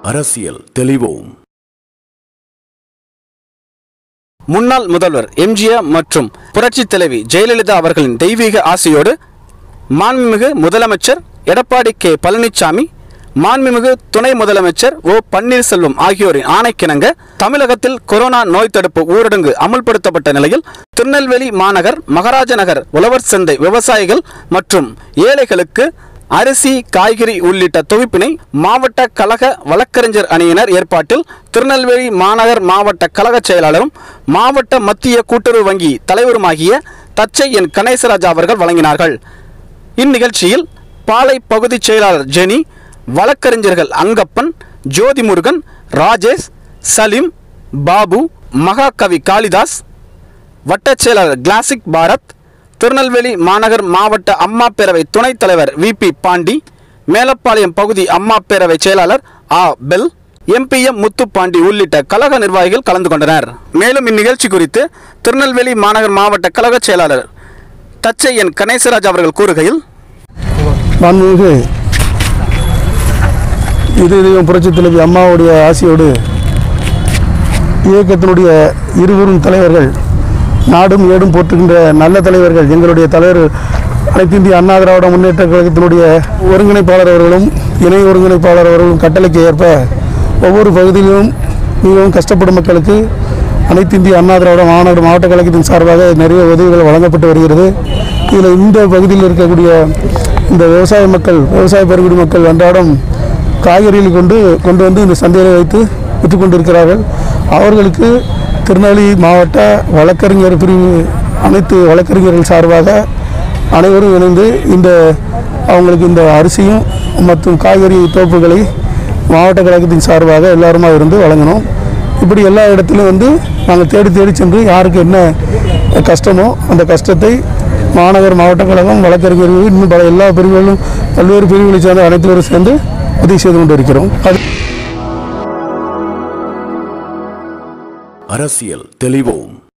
அரசியல் தெளிவோம் முன்னாள் முதல்வர் எம்ஜிஆர் மற்றும் புரட்சித் தலைவி ஜெயலலிதா அவர்களின் தெய்வீக ஆசையோடு மாண்புமிகு முதலமைச்சர் எடப்பாடி கே பழனிசாமி மாண்புமிகு துணை முதலமைச்சர் ஓ பன்னீர்செல்வம் ஆகியோரின் ஆணைக்கிணங்க தமிழகத்தில் கொரோனா நோய் தடுப்பு ஊரடங்கு அமுல்படுத்தப்பட்ட நிலையில் திருநெல்வேலி மாநகர் மகாராஜ நகர் உழவர் சந்தை விவசாயிகள் மற்றும் ஏழைகளுக்கு அரிசி காய்கறி உள்ளிட்ட தொகுப்பினை மாவட்ட கழக வழக்கறிஞர் அணியினர் ஏற்பாட்டில் திருநெல்வேலி மாநகர் மாவட்ட கழக செயலாளரும் மாவட்ட மத்திய கூட்டுறவு வங்கி தலைவருமாகிய தச்சை என் கணேசராஜா அவர்கள் வழங்கினார்கள் இந்நிகழ்ச்சியில் பாளை பகுதி செயலாளர் ஜெனி வழக்கறிஞர்கள் அங்கப்பன் ஜோதிமுருகன் ராஜேஷ் சலீம் பாபு மகாகவி காளிதாஸ் வட்டச் செயலாளர் கிளாசிக் பாரத் திருநெல்வேலி மாநகர் மாவட்ட அம்மா பேரவை துணைத் தலைவர் வி பி பாண்டி மேலப்பாளையம் பகுதி அம்மா பேரவை செயலாளர் ஆ பெல் எம்பிஎம் முத்துப்பாண்டி உள்ளிட்ட கழக நிர்வாகிகள் கலந்து கொண்டனர் மேலும் இந்நிகழ்ச்சி குறித்து திருநெல்வேலி மாநகர் மாவட்ட கழக செயலாளர் தச்சை என் கணேசராஜ் அவர்கள் கூறுகையில் மாண்புமிகு இது தெய்வம் புரட்சித் தலைவி அம்மாவுடைய ஆசையோடு இயக்கத்தினுடைய இருவரும் தலைவர்கள் நாடும் ஏடும் போற்றுகின்ற நல்ல தலைவர்கள் எங்களுடைய தலைவர் அனைத்து இந்திய அண்ணா திராவிட முன்னேற்ற கழகத்தினுடைய ஒருங்கிணைப்பாளர் அவர்களும் இணை ஒருங்கிணைப்பாளர் அவர்களும் கட்டளைக்கு ஏற்ப ஒவ்வொரு பகுதியிலும் மிகவும் கஷ்டப்படும் மக்களுக்கு அனைத்து இந்திய அண்ணா திராவிட மாநாடு மாவட்ட கழகத்தின் சார்பாக நிறைய உதவிகள் வழங்கப்பட்டு வருகிறது இதில் இந்த பகுதியில் இருக்கக்கூடிய இந்த விவசாய மக்கள் விவசாய பெருங்குடி மக்கள் அன்றாடம் காய்கறிகள் கொண்டு கொண்டு வந்து இந்த சந்தையில் வைத்து விற்று கொண்டிருக்கிறார்கள் அவர்களுக்கு திருநெல்வேலி மாவட்ட வழக்கறிஞர் பிரிவு அனைத்து வழக்கறிஞர்கள் சார்பாக அனைவரும் இணைந்து இந்த அவங்களுக்கு இந்த அரிசியும் மற்றும் காய்கறி தோப்புகளை மாவட்ட கழகத்தின் சார்பாக எல்லாருமா இருந்து வழங்கினோம் இப்படி எல்லா இடத்துலையும் வந்து நாங்கள் தேடி தேடி சென்று யாருக்கு என்ன கஷ்டமோ அந்த கஷ்டத்தை மாநகர் மாவட்ட கழகம் வழக்கறிஞர்கள் இன்னும் பல எல்லா பிரிவுகளும் பல்வேறு பிரிவுகளை சேர்ந்த அனைத்து சேர்ந்து உதவி செய்து கொண்டு இருக்கிறோம் அது அரசியல் தெளிவோம்